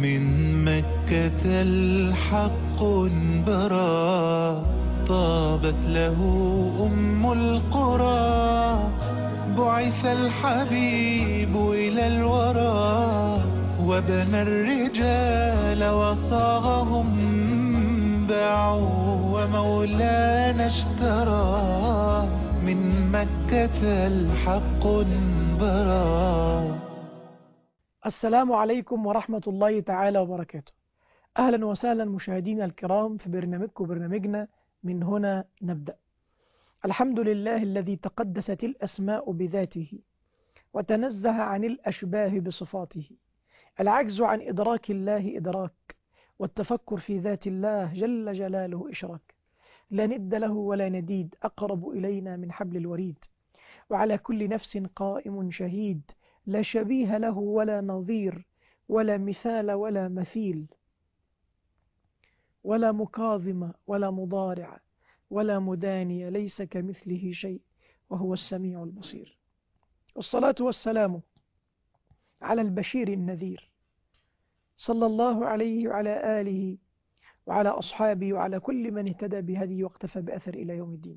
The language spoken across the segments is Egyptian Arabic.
من مكة الحق برا طابت له أم القرى بعث الحبيب إلى الورى وبنى الرجال وصاغهم باعوا ومولانا اشترى من مكة الحق برا السلام عليكم ورحمة الله تعالى وبركاته أهلا وسهلا مشاهدينا الكرام في برنامجكم برنامجنا من هنا نبدأ الحمد لله الذي تقدست الأسماء بذاته وتنزه عن الأشباه بصفاته العجز عن إدراك الله إدراك والتفكر في ذات الله جل جلاله إشراك لا ند له ولا نديد أقرب إلينا من حبل الوريد وعلى كل نفس قائم شهيد لا شبيه له ولا نظير ولا مثال ولا مثيل ولا مكاظم ولا مضارع ولا مداني ليس كمثله شيء وهو السميع البصير والصلاة والسلام على البشير النذير صلى الله عليه وعلى آله وعلى أصحابه وعلى كل من اهتدى بهديه واقتفى بأثر إلى يوم الدين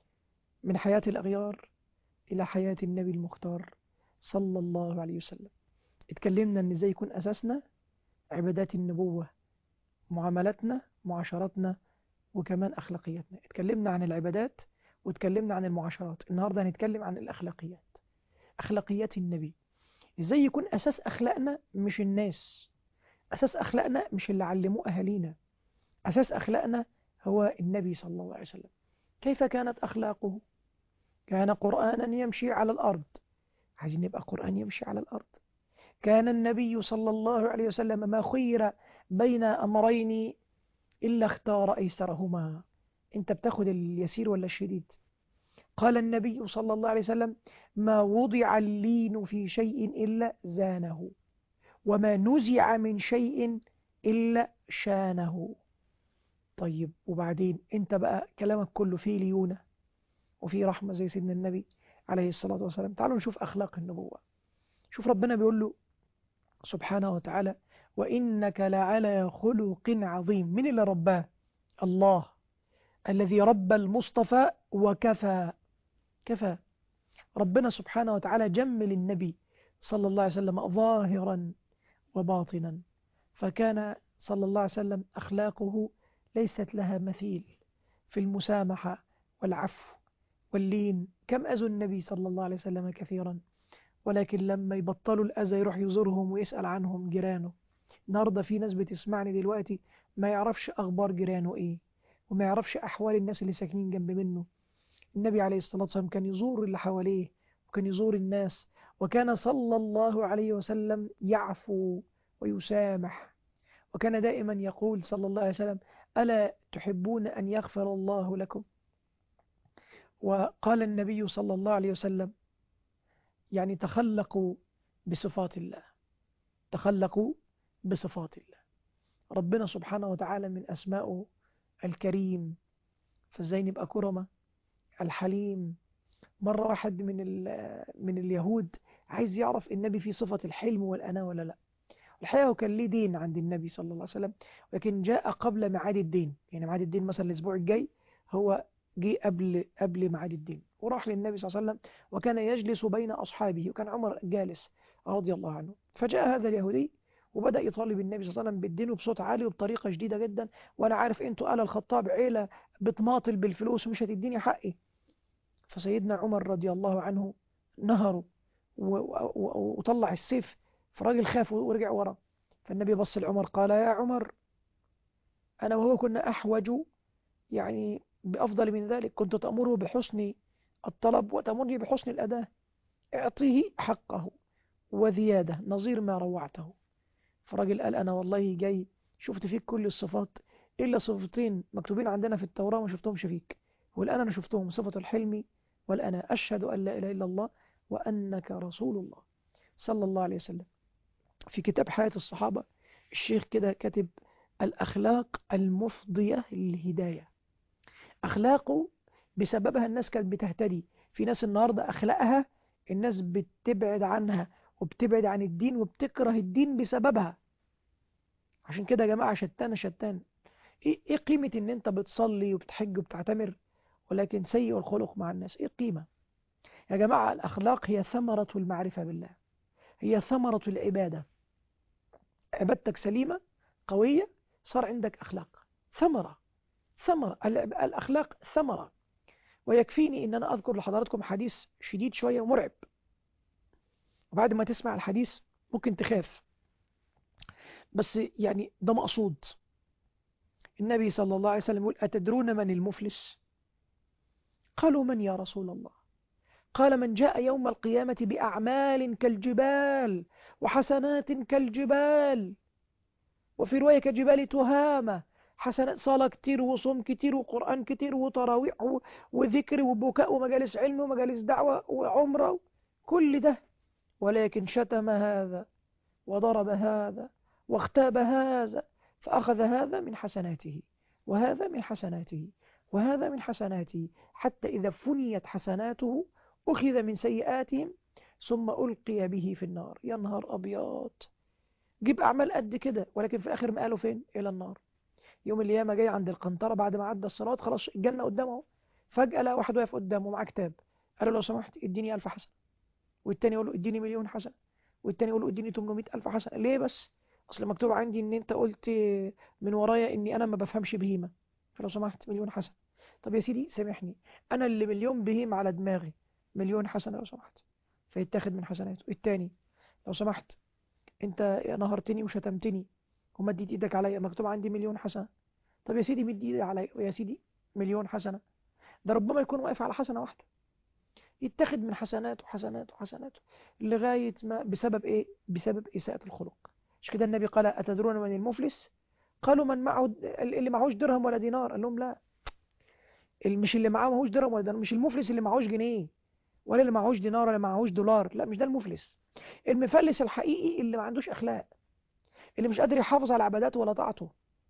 من حياة الأغيار إلى حياة النبي المختار صلى الله عليه وسلم اتكلمنا ان ازاي يكون اساسنا عبادات النبوة معاملاتنا معاشراتنا وكمان اخلاقياتنا اتكلمنا عن العبادات واتكلمنا عن المعاشرات النهاردة هنتكلم عن الاخلاقيات اخلاقيات النبي ازاي يكون اساس اخلاقنا مش الناس اساس اخلاقنا مش اللي علموه اهالينا اساس اخلاقنا هو النبي صلى الله عليه وسلم كيف كانت اخلاقه كان قرآنا يمشي على الارض عايزين يبقى قرآن يمشي على الأرض كان النبي صلى الله عليه وسلم ما خير بين أمرين إلا اختار أيسرهما أنت بتاخد اليسير ولا الشديد قال النبي صلى الله عليه وسلم ما وضع اللين في شيء إلا زانه وما نزع من شيء إلا شانه طيب وبعدين أنت بقى كلامك كله فيه ليونة وفيه رحمة زي سيدنا النبي عليه الصلاة والسلام تعالوا نشوف أخلاق النبوة شوف ربنا بيقول له سبحانه وتعالى وإنك لعلى خلق عظيم من اللي رباه الله الذي ربى المصطفى وكفى كفى ربنا سبحانه وتعالى جمل النبي صلى الله عليه وسلم ظاهرا وباطنا فكان صلى الله عليه وسلم أخلاقه ليست لها مثيل في المسامحة والعفو واللين كم أذوا النبي صلى الله عليه وسلم كثيرا ولكن لما يبطلوا الأذى يروح يزورهم ويسأل عنهم جيرانه النهارده في ناس بتسمعني دلوقتي ما يعرفش أخبار جيرانه إيه وما يعرفش أحوال الناس اللي ساكنين جنب منه النبي عليه الصلاة والسلام كان يزور اللي حواليه وكان يزور الناس وكان صلى الله عليه وسلم يعفو ويسامح وكان دائما يقول صلى الله عليه وسلم ألا تحبون أن يغفر الله لكم وقال النبي صلى الله عليه وسلم يعني تخلقوا بصفات الله تخلقوا بصفات الله ربنا سبحانه وتعالى من أسمائه الكريم فازاي نبقى كرمة الحليم مرة واحد من من اليهود عايز يعرف النبي في صفة الحلم والأنا ولا لا الحقيقة كان ليه دين عند النبي صلى الله عليه وسلم لكن جاء قبل ميعاد الدين يعني ميعاد الدين مثلا الأسبوع الجاي هو جه قبل قبل ميعاد الدين وراح للنبي صلى الله عليه وسلم وكان يجلس بين أصحابه وكان عمر جالس رضي الله عنه فجاء هذا اليهودي وبدأ يطالب النبي صلى الله عليه وسلم بالدين وبصوت عالي وبطريقة شديدة جدا وأنا عارف أنتوا آل الخطاب عيلة بتماطل بالفلوس ومش هتديني حقي فسيدنا عمر رضي الله عنه نهره وطلع السيف فراجل خاف ورجع ورا فالنبي بص لعمر قال يا عمر أنا وهو كنا أحوج يعني بأفضل من ذلك كنت تأمره بحسن الطلب وتأمرني بحسن الأداء اعطيه حقه وزيادة نظير ما روعته فراجل قال أنا والله جاي شفت فيك كل الصفات إلا صفتين مكتوبين عندنا في التوراة ما شفتهمش فيك والآن أنا شفتهم صفة الحلم والأنا أشهد أن لا إله إلا الله وأنك رسول الله صلى الله عليه وسلم في كتاب حياة الصحابة الشيخ كده كاتب الأخلاق المفضية للهداية أخلاقه بسببها الناس كانت بتهتدي في ناس النهاردة أخلاقها الناس بتبعد عنها وبتبعد عن الدين وبتكره الدين بسببها عشان كده يا جماعة شتان شتان ايه إيه قيمة ان انت بتصلي وبتحج وبتعتمر ولكن سيء الخلق مع الناس ايه قيمة يا جماعة الاخلاق هي ثمرة المعرفة بالله هي ثمرة العبادة عبادتك سليمة قوية صار عندك اخلاق ثمرة ثمرة ال- الاخلاق ثمرة ويكفيني ان انا اذكر لحضراتكم حديث شديد شوية ومرعب وبعد ما تسمع الحديث ممكن تخاف بس يعني ده مقصود النبي صلى الله عليه وسلم يقول أتدرون من المفلس قالوا من يا رسول الله قال من جاء يوم القيامة بأعمال كالجبال وحسنات كالجبال وفي رواية كجبال تهامة حسنات صلاة كتير وصوم كتير وقرآن كتير وتراويح و- وذكر وبكاء ومجالس علم ومجالس دعوة وعمرة كل ده ولكن شتم هذا وضرب هذا واغتاب هذا فأخذ هذا من حسناته وهذا من حسناته وهذا من حسناته حتى إذا فنيت حسناته أخذ من سيئاتهم ثم ألقي به في النار يا نهار أبيض جيب أعمال قد كده ولكن في الآخر مقاله فين إلى النار يوم القيامة جاي عند القنطرة بعد ما عدى الصراط خلاص الجنة قدامه فجأة لقى واحد واقف قدامه معاه كتاب قال له لو سمحت اديني ألف حسنة والتاني يقول له اديني مليون حسنة والتاني يقول له اديني 800 ألف حسنة ليه بس أصل مكتوب عندي إن أنت قلت من ورايا إني أنا ما بفهمش بهيمة فلو سمحت مليون حسنة طب يا سيدي سامحني أنا اللي مليون بهيمة على دماغي مليون حسنة لو سمحت فيتاخد من حسناته التاني لو سمحت أنت نهرتني وشتمتني ومديت إيدك عليا مكتوب عندي مليون حسنة طب يا سيدي مد إيدي عليا ويا سيدي مليون حسنة ده ربما يكون واقف على حسنة واحدة يتاخد من حسنات وحسنات وحسنات لغاية ما بسبب إيه؟ بسبب إساءة الخلق مش كده النبي قال أتدرون من المفلس؟ قالوا من معه اللي معهوش درهم ولا دينار قال لهم لا اللي مش اللي معاه معهوش درهم ولا دينار مش المفلس اللي معهوش جنيه ولا اللي معهوش دينار ولا معهوش دولار لا مش ده المفلس المفلس الحقيقي اللي ما عندوش أخلاق اللي مش قادر يحافظ على عباداته ولا طاعته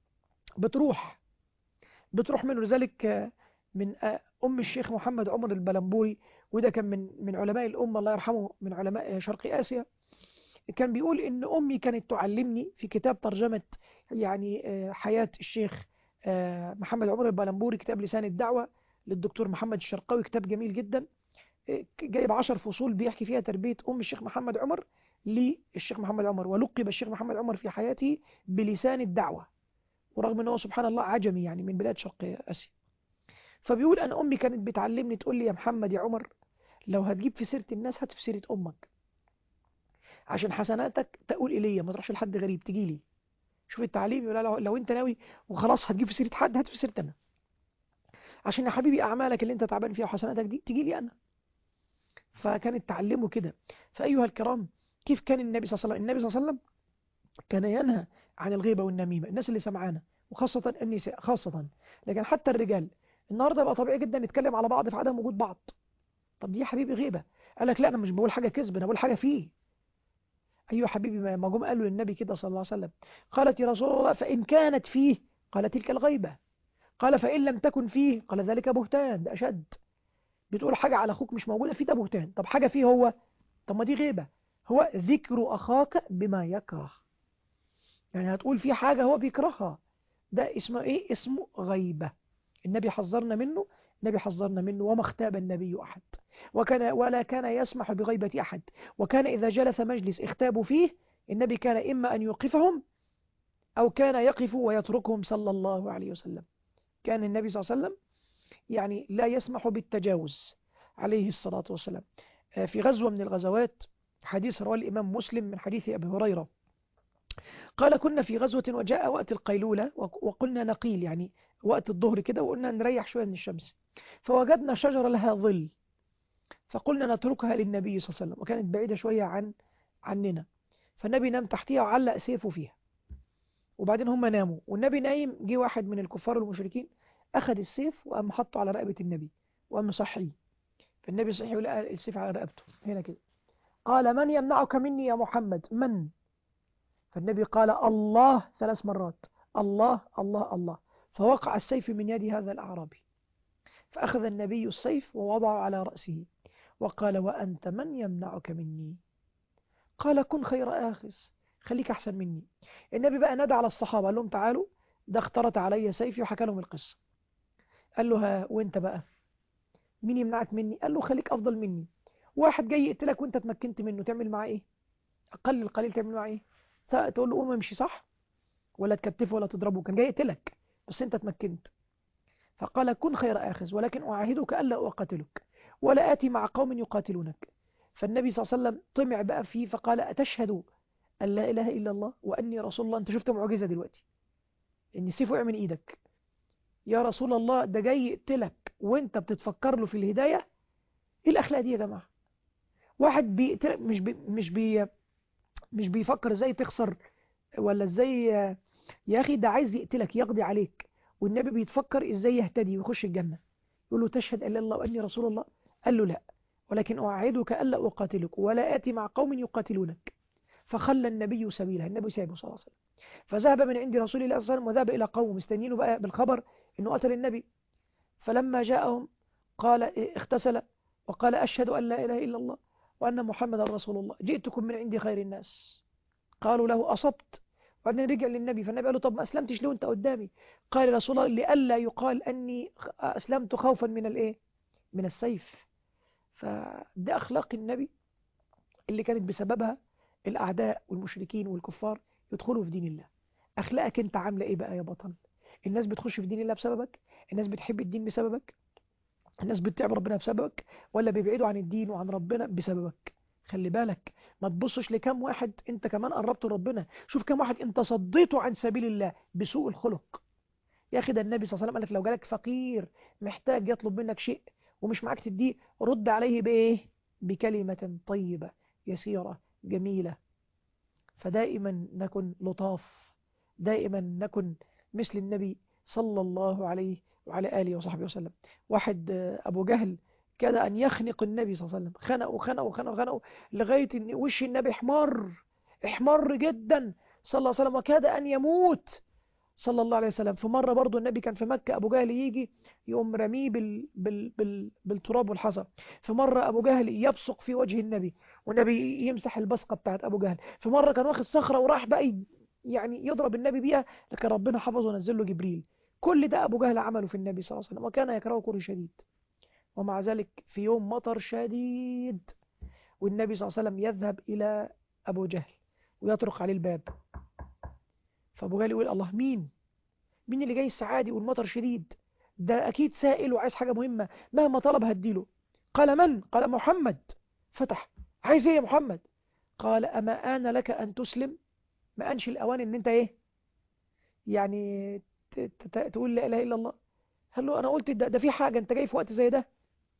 بتروح بتروح منه لذلك آه، من آه، أم الشيخ محمد عمر البلمبوري وده كان من من علماء الأمة الله يرحمه من علماء شرق آسيا كان بيقول إن أمي كانت تعلمني في كتاب ترجمة يعني آه، حياة الشيخ آه، محمد عمر البلمبوري كتاب لسان الدعوة للدكتور محمد الشرقاوي كتاب جميل جدا آه، جايب عشر فصول بيحكي فيها تربية أم الشيخ محمد عمر للشيخ محمد عمر ولقب الشيخ محمد عمر في حياته بلسان الدعوة ورغم أنه سبحان الله عجمي يعني من بلاد شرق آسيا فبيقول أنا أمي كانت بتعلمني تقول لي يا محمد يا عمر لو هتجيب في سيرة الناس هات في سيرة أمك عشان حسناتك تقول إلي ما تروحش لحد غريب تجي لي شوف التعليم يقول لو, لو أنت ناوي وخلاص هتجيب في سيرة حد هات في سيرة أنا عشان يا حبيبي أعمالك اللي أنت تعبان فيها وحسناتك دي تجي لي أنا فكانت تعلمه كده فأيها الكرام كيف كان النبي صلى الله عليه وسلم النبي صلى الله عليه وسلم كان ينهى عن الغيبة والنميمة الناس اللي سمعانا وخاصة النساء خاصة لكن حتى الرجال النهارده بقى طبيعي جدا نتكلم على بعض في عدم وجود بعض طب دي يا حبيبي غيبة قال لك لا انا مش بقول حاجة كذب انا بقول حاجة فيه ايوه حبيبي ما ما جم قالوا للنبي كده صلى الله عليه وسلم قالت يا رسول الله فإن كانت فيه قال تلك الغيبة قال فإن لم تكن فيه قال ذلك بهتان ده أشد بتقول حاجة على أخوك مش موجودة فيه ده بهتان طب حاجة فيه هو طب ما دي غيبة هو ذكر أخاك بما يكره يعني هتقول في حاجة هو بيكرهها ده اسمه ايه اسمه غيبة النبي حذرنا منه النبي حذرنا منه وما اختاب النبي أحد وكان ولا كان يسمح بغيبة أحد وكان إذا جلس مجلس اختابوا فيه النبي كان إما أن يوقفهم أو كان يقف ويتركهم صلى الله عليه وسلم كان النبي صلى الله عليه وسلم يعني لا يسمح بالتجاوز عليه الصلاة والسلام آه، في غزوة من الغزوات حديث رواه الإمام مسلم من حديث أبي هريرة قال كنا في غزوة وجاء وقت القيلولة وق- وقلنا نقيل يعني وقت الظهر كده وقلنا نريح شوية من الشمس فوجدنا شجرة لها ظل فقلنا نتركها للنبي صلى الله عليه وسلم وكانت بعيدة شوية عن عننا فالنبي نام تحتها وعلق سيفه فيها وبعدين هم ناموا والنبي نايم جه واحد من الكفار المشركين أخذ السيف وقام حطه على رقبة النبي وقام صحي فالنبي صحي ولقى السيف على رقبته هنا كده قال من يمنعك مني يا محمد من فالنبي قال الله ثلاث مرات الله الله الله فوقع السيف من يد هذا الأعرابي فأخذ النبي السيف ووضعه على رأسه وقال وأنت من يمنعك مني قال كن خير آخذ خليك أحسن مني النبي بقى نادى على الصحابة قال لهم تعالوا ده اخترت علي سيفي وحكى لهم القصة قال له ها وانت بقى مين يمنعك مني قال له خليك أفضل مني واحد جاي يقتلك وانت اتمكنت منه تعمل معاه ايه أقل القليل تعمل معاه ايه تقول له قوم امشي صح ولا تكتفه ولا تضربه كان جاي يقتلك بس انت اتمكنت فقال كن خير آخذ ولكن أعاهدك ألا أقاتلك ولا آتي مع قوم يقاتلونك فالنبي صلى الله عليه وسلم طمع بقى فيه فقال أتشهد أن لا إله إلا الله وأني رسول الله أنت شفت معجزة دلوقتي إن السيف وقع من إيدك يا رسول الله ده جاي يقتلك وانت بتتفكر له في الهداية ايه الأخلاق دي يا جماعة واحد بيقتلك مش بي مش بي مش بيفكر ازاي تخسر ولا ازاي يا أخي ده عايز يقتلك يقضي عليك والنبي بيتفكر ازاي يهتدي ويخش الجنة يقول له تشهد أن لا الله وأني رسول الله قال له لا ولكن أعاهدك ألا أقاتلك ولا آتي مع قوم يقاتلونك فخلى النبي سبيله النبي سابه صلى الله عليه وسلم فذهب من عند رسول الله صلى الله عليه وسلم وذهب إلى قوم مستنينه بقى بالخبر أنه قتل النبي فلما جاءهم قال اغتسل وقال أشهد أن لا إله إلا الله وأن محمد رسول الله جئتكم من عند خير الناس قالوا له أصبت وبعدين رجع للنبي فالنبي قال له طب ما أسلمتش ليه وانت قدامي قال رسول الله لألا يقال أني أسلمت خوفا من الإيه من السيف فده أخلاق النبي اللي كانت بسببها الأعداء والمشركين والكفار يدخلوا في دين الله أخلاقك أنت عاملة إيه بقى يا بطل الناس بتخش في دين الله بسببك الناس بتحب الدين بسببك الناس بتتعب ربنا بسببك ولا بيبعدوا عن الدين وعن ربنا بسببك خلي بالك ما تبصش لكم واحد انت كمان قربت ربنا شوف كم واحد انت صديته عن سبيل الله بسوء الخلق يا اخي ده النبي صلى الله عليه وسلم قال لك لو جالك فقير محتاج يطلب منك شيء ومش معاك تديه رد عليه بايه بكلمة طيبة يسيرة جميلة فدائما نكن لطاف دائما نكن مثل النبي صلى الله عليه وعلى آله وصحبه وسلم واحد أبو جهل كاد أن يخنق النبي صلى الله عليه وسلم خنقه خنقه خنقه خنقه لغاية أن وش النبي احمر احمر جدا صلى الله عليه وسلم وكاد أن يموت صلى الله عليه وسلم في مرة برضو النبي كان في مكة أبو جهل يجي يقوم رميه بال بال بال بالتراب والحصى في مرة أبو جهل يبصق في وجه النبي والنبي يمسح البصقة بتاعت أبو جهل في مرة كان واخد صخرة وراح بقى يعني يضرب النبي بيها لكن ربنا حفظه ونزل له جبريل كل ده أبو جهل عمله في النبي صلى الله عليه وسلم وكان يكرهه كره شديد ومع ذلك في يوم مطر شديد والنبي صلى الله عليه وسلم يذهب إلى أبو جهل ويطرق عليه الباب فأبو جهل يقول الله مين مين اللي جاي السعادي والمطر شديد ده أكيد سائل وعايز حاجة مهمة مهما طلب هديله قال من قال محمد فتح عايز ايه يا محمد قال أما آن لك أن تسلم ما أنش الأوان ان انت ايه يعني تقول لا إله إلا الله قال له أنا قلت ده, ده في حاجة أنت جاي في وقت زي ده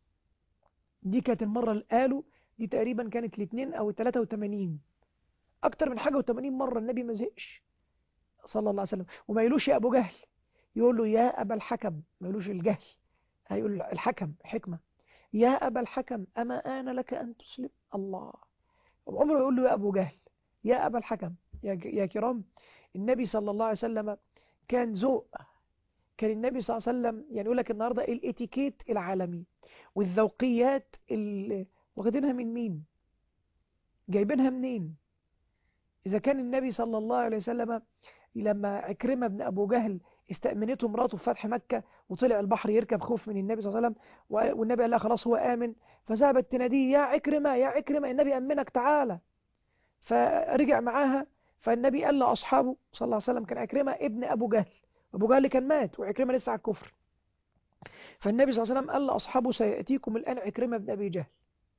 دي كانت المرة اللي قالوا دي تقريبا كانت الاثنين أو الثلاثة وثمانين أكتر من حاجة وثمانين مرة النبي ما زهقش صلى الله عليه وسلم وما يقولوش يا أبو جهل يقول له يا أبا الحكم ما يقولوش الجهل هيقول الحكم حكمة يا أبا الحكم أما آن لك أن تسلم الله عمره يقول له يا أبو جهل يا أبا الحكم يا كرام النبي صلى الله عليه وسلم كان ذوق كان النبي صلى الله عليه وسلم يعني يقول لك النهارده الاتيكيت العالمي والذوقيات اللي واخدينها من مين جايبينها منين اذا كان النبي صلى الله عليه وسلم لما عكرمة بن ابو جهل استأمنته مراته في فتح مكة وطلع البحر يركب خوف من النبي صلى الله عليه وسلم والنبي قال لها خلاص هو آمن فذهبت تناديه يا عكرمة يا عكرمة النبي أمنك تعالى فرجع معاها فالنبي قال لأصحابه صلى الله عليه وسلم كان عكرمة ابن أبو جهل أبو جهل كان مات وعكرمة لسه على الكفر فالنبي صلى الله عليه وسلم قال لأصحابه سيأتيكم الآن عكرمة بن أبي جهل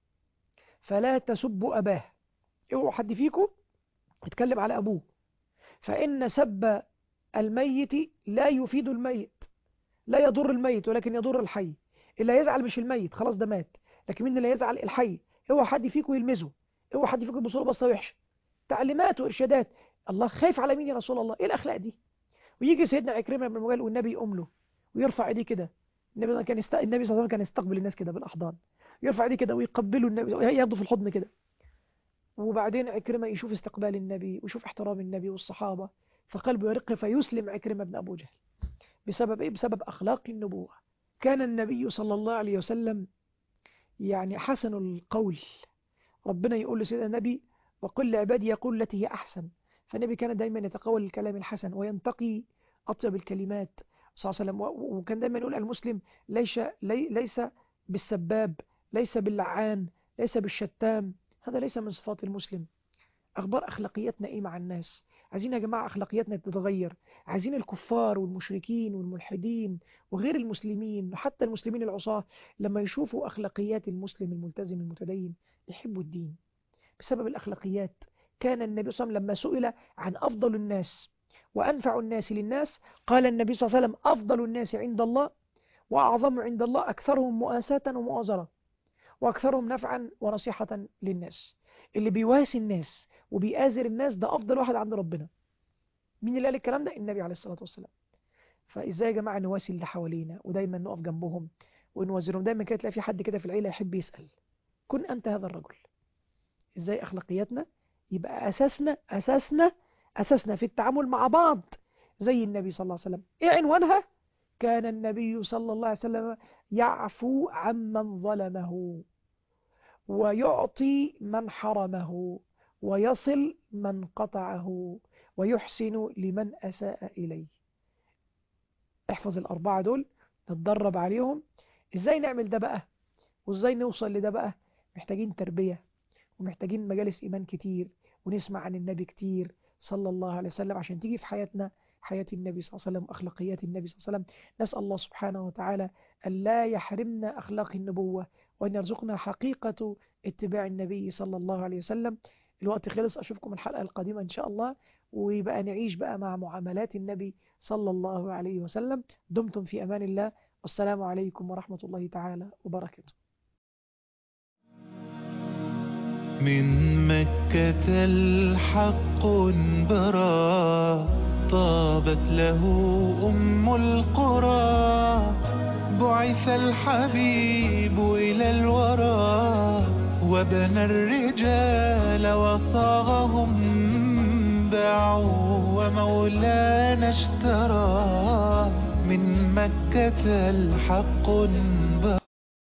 فلا تسبوا أباه اوعوا حد فيكم يتكلم على أبوه فإن سب الميت لا يفيد الميت لا يضر الميت ولكن يضر الحي اللي يزعل مش الميت خلاص ده مات لكن مين اللي يزعل الحي اوعى حد فيكم يلمزه اوعى حد فيكم يبص له بصه وحشه تعليمات وارشادات الله خايف على مين يا رسول الله ايه الاخلاق دي ويجي سيدنا عكرمه بن مجال والنبي يقوم له ويرفع ايديه كده النبي كان يست... النبي صلى الله عليه وسلم كان يستقبل الناس كده بالاحضان يرفع ايديه كده ويقبله النبي ياخده في الحضن كده وبعدين عكرمه يشوف استقبال النبي ويشوف احترام النبي والصحابه فقلبه يرق فيسلم عكرمه بن ابو جهل بسبب ايه بسبب اخلاق النبوه كان النبي صلى الله عليه وسلم يعني حسن القول ربنا يقول لسيدنا النبي وقل لعبادي يقول التي هي أحسن فالنبي كان دايما يتقول الكلام الحسن وينتقي أطيب الكلمات صلى الله عليه وسلم و- وكان دايما يقول المسلم ليس لي ليس بالسباب ليس باللعان ليس بالشتام هذا ليس من صفات المسلم أخبار أخلاقياتنا إيه مع الناس عايزين يا جماعة أخلاقياتنا تتغير عايزين الكفار والمشركين والملحدين وغير المسلمين وحتى المسلمين العصاة لما يشوفوا أخلاقيات المسلم الملتزم المتدين يحبوا الدين بسبب الأخلاقيات كان النبي صلى الله عليه وسلم لما سئل عن أفضل الناس وأنفع الناس للناس قال النبي صلى الله عليه وسلم أفضل الناس عند الله وأعظم عند الله أكثرهم مؤاساة ومؤازرة وأكثرهم نفعا ونصيحة للناس اللي بيواسي الناس وبيآزر الناس ده أفضل واحد عند ربنا مين اللي قال الكلام ده النبي عليه الصلاة والسلام فإزاي يا جماعة نواسي اللي حوالينا ودايما نقف جنبهم ونوزرهم دايما كده تلاقي في حد كده في العيلة يحب يسأل كن أنت هذا الرجل إزاي أخلاقياتنا يبقى أساسنا أساسنا أساسنا في التعامل مع بعض زي النبي صلى الله عليه وسلم إيه عنوانها كان النبي صلى الله عليه وسلم يعفو عمن ظلمه ويعطي من حرمه ويصل من قطعه ويحسن لمن أساء إليه احفظ الأربعة دول نتدرب عليهم ازاي نعمل ده بقى وازاي نوصل لده بقى محتاجين تربية ومحتاجين مجالس إيمان كتير ونسمع عن النبي كتير صلى الله عليه وسلم عشان تيجي في حياتنا حياة النبي صلى الله عليه وسلم وأخلاقيات النبي صلى الله عليه وسلم نسأل الله سبحانه وتعالى أن لا يحرمنا أخلاق النبوة وأن يرزقنا حقيقة اتباع النبي صلى الله عليه وسلم الوقت خلص أشوفكم الحلقة القادمة إن شاء الله ويبقى نعيش بقى مع معاملات النبي صلى الله عليه وسلم دمتم في أمان الله والسلام عليكم ورحمة الله تعالى وبركاته من مكة الحق برا طابت له أم القرى بعث الحبيب إلى الورى وبنى الرجال وصاغهم باعوا ومولانا اشترى من مكة الحق برا